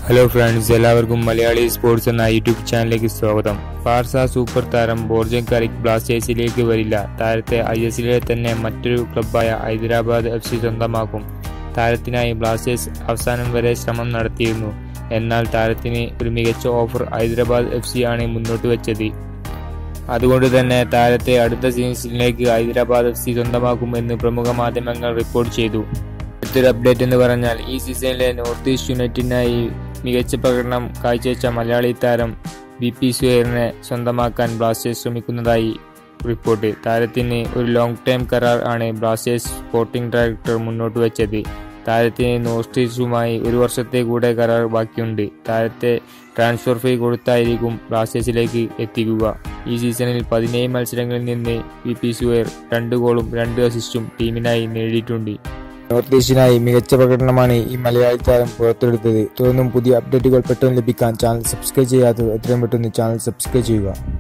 hello friends എല്ലാവർക്കും Malayali sports എന്ന YouTube ചാനലിലേക്ക് സ്വാഗതം ഫാർസ സൂപ്പർ താരം ബോർജൻ കറിക് ബ്ലാസ്റ്റേഴ്സിലേക്ക് വരില്ല താരത്തെ ഐ എസിലെ തന്നെ മറ്റൊരു ക്ലബ്ബായ ഹൈദരാബാദ് എഫ് സി സ്വന്തമാക്കും താരത്തിനായി ബ്ലാസ്റ്റേഴ്സ് അവസാനം വരെ ശ്രമം നടത്തിയിരുന്നു എന്നാൽ താരത്തിന് ഒരു മികച്ച ഓഫർ ഹൈദരാബാദ് എഫ് സി ആണ് മുന്നോട്ട് വെച്ചത് അതുകൊണ്ട് തന്നെ താരത്തെ അടുത്ത സീസണിലേക്ക് ഹൈദരാബാദ് എഫ് സി സ്വന്തമാക്കുമെന്ന് പ്രമുഖ മാധ്യമങ്ങൾ റിപ്പോർട്ട് ചെയ്തു മറ്റൊരു അപ്ഡേറ്റ് എന്ന് പറഞ്ഞാൽ ഈ സീസണിലെ നോർത്ത് ഈസ്റ്റ് യുണൈറ്റഡിനായി മികച്ച പ്രകടനം കാഴ്ചവെച്ച മലയാളി താരം ബി പി സുഹേറിനെ സ്വന്തമാക്കാൻ ബ്ലാസ്റ്റേഴ്സ് ശ്രമിക്കുന്നതായി റിപ്പോർട്ട് താരത്തിന് ഒരു ലോങ് ടൈം കരാർ ആണ് ബ്ലാസ്റ്റേഴ്സ് സ്പോർട്ടിംഗ് ഡയറക്ടർ മുന്നോട്ട് വെച്ചത് താരത്തിന് നോർത്ത് ഈസ്റ്റുമായി ഒരു വർഷത്തെ കൂടെ കരാർ ബാക്കിയുണ്ട് താരത്തെ ട്രാൻസ്ഫർ ഫീ കൊടുത്തായിരിക്കും ബ്ലാസ്റ്റേഴ്സിലേക്ക് എത്തിക്കുക ഈ സീസണിൽ പതിനേഴ് മത്സരങ്ങളിൽ നിന്ന് വി പി സുഹേർ രണ്ട് ഗോളും രണ്ട് അസിസ്റ്റും ടീമിനായി നേടിയിട്ടുണ്ട് നോർത്ത് ഈസ്റ്റിനായി മികച്ച പ്രകടനമാണ് ഈ മലയാളി താരം പുറത്തെടുത്തത് തുടർന്നും പുതിയ അപ്ഡേറ്റുകൾ പെട്ടെന്ന് ലഭിക്കാൻ ചാനൽ സബ്സ്ക്രൈബ് ചെയ്യാത്തത് എത്രയും പെട്ടെന്ന് ചാനൽ സബ്സ്ക്രൈബ് ചെയ്യുക